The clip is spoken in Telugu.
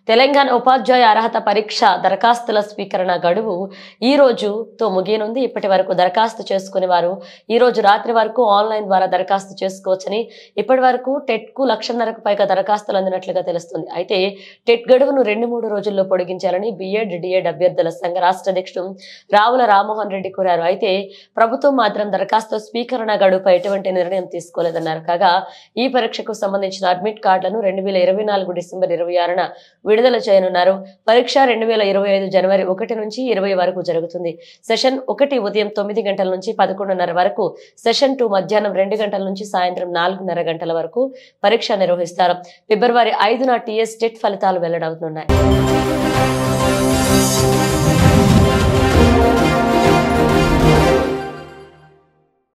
తెలంగాణ ఉపాధ్యాయ అర్హత పరీక్ష దరఖాస్తుల స్వీకరణ గడువు ఈ రోజుతో ముగియనుంది ఇప్పటి వరకు దరఖాస్తు చేసుకునే వారు ఈ రోజు రాత్రి వరకు ఆన్లైన్ ద్వారా దరఖాస్తు చేసుకోవచ్చని ఇప్పటి వరకు టెట్ కు లక్షన్నరకు పైగా దరఖాస్తులు అందినట్లుగా తెలుస్తుంది అయితే టెట్ గడువును రెండు మూడు రోజుల్లో పొడిగించాలని బిఎడ్ డిఎడ్ అభ్యర్థుల సంఘ రాష్ట్ర అధ్యక్షుడు రావుల రామ్మోహన్ రెడ్డి కోరారు అయితే ప్రభుత్వం మాత్రం దరఖాస్తు స్వీకరణ గడువుపై ఎటువంటి నిర్ణయం తీసుకోలేదన్నారు కాగా ఈ పరీక్షకు సంబంధించిన అడ్మిట్ కార్డులను రెండు వేల ఇరవై నాలుగు డిసెంబర్ ఇరవై ఆరున విడుదల చేయనున్నారు పరీక్ష రెండు వేల ఇరవై ఐదు జనవరి ఒకటి నుంచి ఇరవై వరకు జరుగుతుంది సెషన్ ఒకటి ఉదయం తొమ్మిది గంటల నుంచి పదకొండున్నర వరకు సెషన్ టూ మధ్యాహ్నం రెండు గంటల నుంచి సాయంత్రం నాలుగున్నర గంటల వరకు పరీక్ష నిర్వహిస్తారు ఫిబ్రవరి ఐదున టీఎస్ టెట్ ఫలితాలు వెల్లడవుతున్నాయి